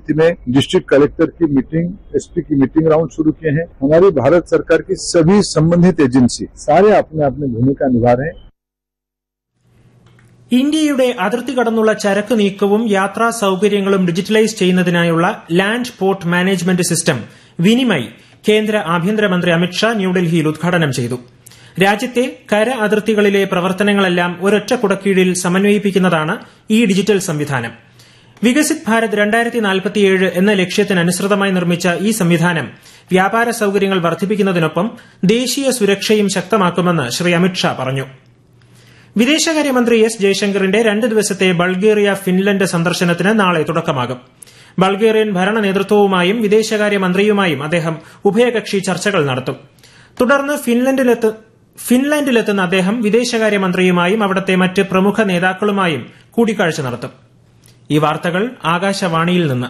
समिति ने district collector की मीटिंग एसपी की मीटिंग राउंड शुरू किए हैं हमारी भारत सरकार की सभी संबंधित एजेंसी सारे अपने अपने भूमिका निभा रहे हैं ഇന്ത്യയുടെ അതിർത്തി കടന്നുള്ള ചരക്ക് നീക്കവും യാത്രാ സൌകര്യങ്ങളും ഡിജിറ്റലൈസ് ചെയ്യുന്നതിനായുള്ള land port management system Vinimay കേന്ദ്ര ആഭ്യന്തരമന്ത്രി അമിത്ഷാ ന്യൂഡൽഹിയിൽ ഉദ്ഘാടനം ചെയ്തു രാജ്യത്തെ കര അതിർത്തികളിലെ പ്രവർത്തനങ്ങളെല്ലാം ഒരൊറ്റ കുടക്കീഴിൽ സമന്വയിപ്പിക്കുന്നതാണ് ഈ ഡിജിറ്റൽ സംവിധാനം വികസിത് ഭാരത് രണ്ടായിരത്തി നാൽപ്പത്തിയേഴ് എന്ന ലക്ഷ്യത്തിനനുസൃതമായി നിർമ്മിച്ച ഈ സംവിധാനം വ്യാപാര സൌകര്യങ്ങൾ വർദ്ധിപ്പിക്കുന്നതിനൊപ്പം ദേശീയ സുരക്ഷയും ശക്തമാക്കുമെന്ന് ശ്രീ അമിത്ഷാ പറഞ്ഞു വിദേശകാര്യമന്ത്രി എസ് ജയശങ്കറിന്റെ രണ്ട് ദിവസത്തെ ബൾഗേറിയ ഫിൻലൻഡ് സന്ദർശനത്തിന് നാളെ തുടക്കമാകും ബൾഗേറിയൻ ഭരണ നേതൃത്വവുമായും വിദേശകാര്യമന്ത്രിയുമായും അദ്ദേഹം ഉഭയകക്ഷി ചർച്ചകൾ നടത്തും തുടർന്ന് ഫിൻലാൻഡിലെത്തുന്ന അദ്ദേഹം വിദേശകാര്യമന്ത്രിയുമായും അവിടത്തെ മറ്റ് പ്രമുഖ നേതാക്കളുമായും കൂടിക്കാഴ്ച നടത്തും ഈ വാർത്തകൾ ആകാശവാണിയിൽ നിന്ന്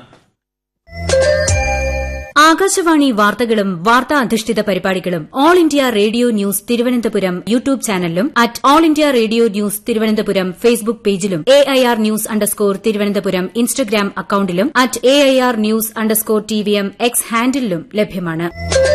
ആകാശവാണി വാർത്തകളും വാർത്താ അധിഷ്ഠിത പരിപാടികളും all India radio news Thiruvananthapuram YouTube ചാനലിലും at all India radio news Thiruvananthapuram Facebook പേജിലും A I R news underscore Thiruvananthapuram Instagram അക്കൌണ്ടിലും at A I R news underscore T V M X ഹാൻഡിലും ലഭ്യമാണ്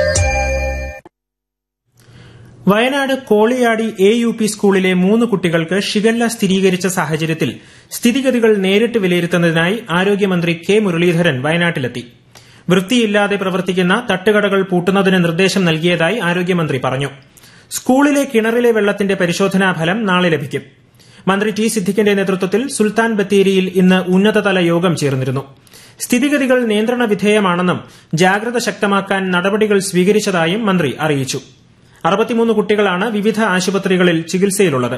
Wayanad Koliyadi A U P സ്കൂളിലെ മൂന്ന് കുട്ടികൾക്ക് ഷിഗല്ല സ്ഥിരീകരിച്ച സാഹചര്യത്തിൽ സ്ഥിതിഗതികൾ നേരിട്ട് വിലയിരുത്തുന്നതിനായി ആരോഗ്യമന്ത്രി കെ മുരളീധരൻ വയനാട്ടിലെത്തി വൃത്തിയില്ലാതെ പ്രവർത്തിക്കുന്ന തട്ടുകടകൾ പൂട്ടുന്നതിന് നിർദ്ദേശം നൽകിയതായി ആരോഗ്യമന്ത്രി പറഞ്ഞു സ്കൂളിലെ കിണറിലെ വെള്ളത്തിന്റെ പരിശോധനാ ഫലം നാളെ ലഭിക്കും മന്ത്രി ടി സിദ്ദിഖിന്റെ നേതൃത്വത്തിൽ സുൽത്താൻ ബത്തേരിയിൽ ഇന്ന് ഉന്നതതല യോഗം ചേർന്നിരുന്നു സ്ഥിതിഗതികൾ നിയന്ത്രണ വിധേയമാണെന്നും ജാഗ്രത ശക്തമാക്കാൻ നടപടികൾ സ്വീകരിച്ചതായും മന്ത്രി അറിയിച്ചു അറുപത്തിമൂന്ന് കുട്ടികളാണ് വിവിധ ആശുപത്രികളിൽ ചികിത്സയിലുള്ളത്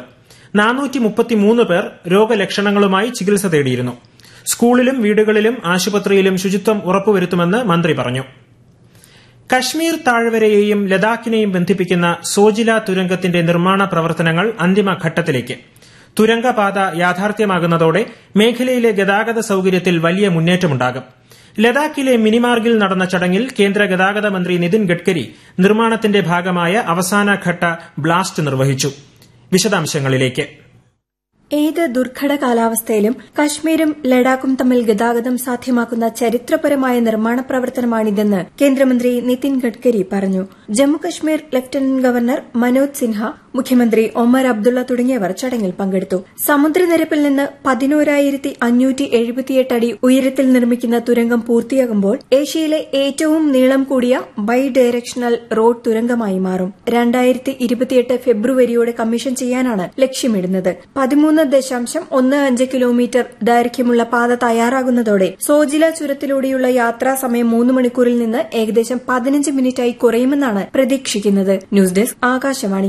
പേർ രോഗലക്ഷണങ്ങളുമായി ചികിത്സ തേടിയിരുന്നു സ്കൂളിലും വീടുകളിലും ആശുപത്രിയിലും ശുചിത്വം ഉറപ്പുവരുത്തുമെന്ന് മന്ത്രി പറഞ്ഞു കശ്മീർ താഴ്വരയെയും ലഡാക്കിനെയും ബന്ധിപ്പിക്കുന്ന സോജില തുരങ്കത്തിന്റെ നിർമ്മാണ പ്രവർത്തനങ്ങൾ അന്തിമഘട്ടത്തിലേക്ക് തുരങ്കപാത യാഥാർത്ഥ്യമാകുന്നതോടെ മേഖലയിലെ ഗതാഗത സൌകര്യത്തിൽ വലിയ മുന്നേറ്റമുണ്ടാകും ലഡാക്കിലെ മിനിമാർഗിൽ നടന്ന ചടങ്ങിൽ കേന്ദ്ര ഗതാഗത മന്ത്രി നിതിൻ ഗഡ്കരി നിർമ്മാണത്തിന്റെ ഭാഗമായ അവസാനഘട്ട ബ്ലാസ്റ്റ് നിർവഹിച്ചു വിശദാംശങ്ങളിലേക്ക് ഏത് ദുർഘട കാലാവസ്ഥയിലും കശ്മീരും ലഡാക്കും തമ്മിൽ ഗതാഗതം സാധ്യമാക്കുന്ന ചരിത്രപരമായ നിർമ്മാണ പ്രവർത്തനമാണിതെന്ന് കേന്ദ്രമന്ത്രി നിതിൻ ഗഡ്കരി പറഞ്ഞു ജമ്മുകശ്മീർ ലഫ്റ്റനന്റ് ഗവർണർ മനോജ് സിൻഹ മുഖ്യമന്ത്രി ഒമർ അബ്ദുള്ള തുടങ്ങിയവർ ചടങ്ങിൽ പങ്കെടുത്തു സമുദ്രനിരപ്പിൽ നിന്ന് പതിനോരായിരത്തി അഞ്ഞൂറ്റി എഴുപത്തിയെട്ട് അടി ഉയരത്തിൽ നിർമ്മിക്കുന്ന തുരങ്കം പൂർത്തിയാകുമ്പോൾ ഏഷ്യയിലെ ഏറ്റവും നീളം കൂടിയ ബൈ ഡയറക്ഷണൽ റോഡ് തുരങ്കമായി മാറും രണ്ടായിരത്തി ഇരുപത്തിയെട്ട് ഫെബ്രുവരിയോടെ കമ്മീഷൻ ചെയ്യാനാണ് ലക്ഷ്യമിടുന്നത് പതിമൂന്ന് ദശാംശം ഒന്ന് അഞ്ച് കിലോമീറ്റർ ദൈർഘ്യമുള്ള പാത തയ്യാറാകുന്നതോടെ സോജില ചുരത്തിലൂടെയുള്ള യാത്രാ സമയം മൂന്ന് മണിക്കൂറിൽ നിന്ന് ഏകദേശം പതിനഞ്ച് മിനിറ്റായി കുറയുമെന്നാണ് പ്രതീക്ഷിക്കുന്നത് ന്യൂസ് ഡെസ്ക് ആകാശവാണി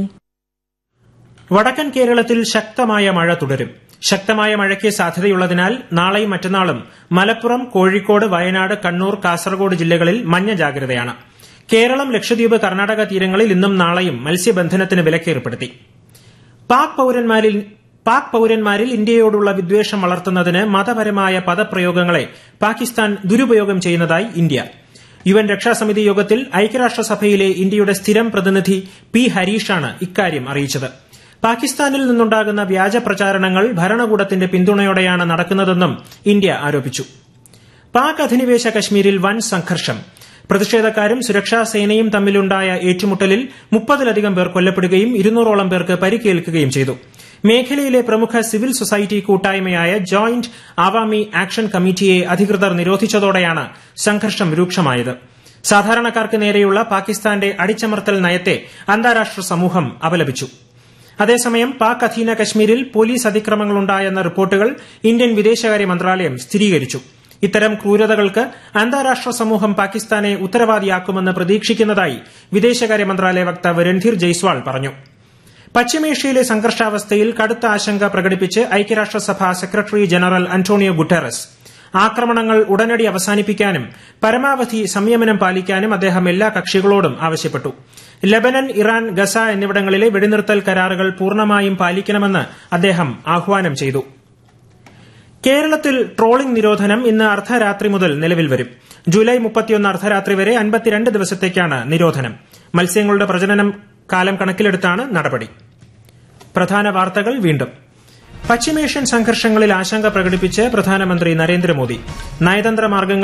വടക്കൻ കേരളത്തിൽ ശക്തമായ മഴ തുടരും ശക്തമായ മഴയ്ക്ക് സാധ്യതയുള്ളതിനാൽ നാളെയും മറ്റന്നാളും മലപ്പുറം കോഴിക്കോട് വയനാട് കണ്ണൂർ കാസർഗോഡ് ജില്ലകളിൽ മഞ്ഞ ജാഗ്രതയാണ് കേരളം ലക്ഷദ്വീപ് കർണാടക തീരങ്ങളിൽ ഇന്നും നാളെയും മത്സ്യബന്ധനത്തിന് വിലക്കേർപ്പെടുത്തി പാക് പൌരന്മാരിൽ പാക് പൌരന്മാരിൽ ഇന്ത്യയോടുള്ള വിദ്വേഷം വളർത്തുന്നതിന് മതപരമായ പദപ്രയോഗങ്ങളെ പാകിസ്ഥാൻ ദുരുപയോഗം ചെയ്യുന്നതായി ഇന്ത്യ യു എൻ രക്ഷാസമിതി യോഗത്തിൽ ഐക്യരാഷ്ട്രസഭയിലെ ഇന്ത്യയുടെ സ്ഥിരം പ്രതിനിധി പി ഹരീഷാണ് ഇക്കാര്യം അറിയിച്ചത് പാകിസ്ഥാനിൽ നിന്നുണ്ടാകുന്ന വ്യാജ പ്രചാരണങ്ങൾ ഭരണകൂടത്തിന്റെ പിന്തുണയോടെയാണ് നടക്കുന്നതെന്നും ഇന്ത്യ ആരോപിച്ചു പാക് അധിനിവേശ കശ്മീരിൽ വൻ സംഘർഷം പ്രതിഷേധക്കാരും സുരക്ഷാ സേനയും തമ്മിലുണ്ടായ ഏറ്റുമുട്ടലിൽ മുപ്പതിലധികം പേർ കൊല്ലപ്പെടുകയും ഇരുന്നൂറോളം പേർക്ക് പരിക്കേൽക്കുകയും ചെയ്തു മേഖലയിലെ പ്രമുഖ സിവിൽ സൊസൈറ്റി കൂട്ടായ്മയായ ജോയിന്റ് ആവാമി ആക്ഷൻ കമ്മിറ്റിയെ അധികൃതർ നിരോധിച്ചതോടെയാണ് സംഘർഷം രൂക്ഷമായത് സാധാരണക്കാർക്ക് നേരെയുള്ള പാകിസ്ഥാന്റെ അടിച്ചമർത്തൽ നയത്തെ അന്താരാഷ്ട്ര സമൂഹം അപലപിച്ചു അതേസമയം പാക് അധീന കശ്മീരിൽ പോലീസ് അതിക്രമങ്ങളുണ്ടായെന്ന റിപ്പോർട്ടുകൾ ഇന്ത്യൻ വിദേശകാര്യ മന്ത്രാലയം സ്ഥിരീകരിച്ചു ഇത്തരം ക്രൂരതകൾക്ക് അന്താരാഷ്ട്ര സമൂഹം പാകിസ്ഥാനെ ഉത്തരവാദിയാക്കുമെന്ന് പ്രതീക്ഷിക്കുന്നതായി വിദേശകാര്യ മന്ത്രാലയ വക്താവ് രൺധീർ ജയ്സ്വാൾ പറഞ്ഞു പശ്ചിമേഷ്യയിലെ സംഘർഷാവസ്ഥയിൽ കടുത്ത ആശങ്ക പ്രകടിപ്പിച്ച് ഐക്യരാഷ്ട്രസഭ സെക്രട്ടറി ജനറൽ അന്റോണിയോ ഗുട്ടറസ് ആക്രമണങ്ങൾ ഉടനടി അവസാനിപ്പിക്കാനും പരമാവധി സംയമനം പാലിക്കാനും അദ്ദേഹം എല്ലാ കക്ഷികളോടും ആവശ്യപ്പെട്ടു ലബനൻ ഇറാൻ ഗസ എന്നിവിടങ്ങളിലെ വെടിനിർത്തൽ കരാറുകൾ പൂർണ്ണമായും പാലിക്കണമെന്ന് അദ്ദേഹം ആഹ്വാനം ചെയ്തു കേരളത്തിൽ ട്രോളിംഗ് നിരോധനം ഇന്ന് അർദ്ധരാത്രി മുതൽ നിലവിൽ വരും ജൂലൈ മുപ്പത്തിയൊന്ന് അർദ്ധരാത്രി വരെ അൻപത്തിരണ്ട് ദിവസത്തേക്കാണ് നിരോധനം മത്സ്യങ്ങളുടെ പ്രജനനം കാലം കണക്കിലെടുത്താണ് നടപടി പ്രധാന വാർത്തകൾ വീണ്ടും പശ്ചിമേഷ്യൻ സംഘർഷങ്ങളിൽ ആശങ്ക പ്രകടിപ്പിച്ച് പ്രധാനമന്ത്രി നരേന്ദ്രമോദി നയതന്ത്ര മാർഗ്ഗങ്ങൾ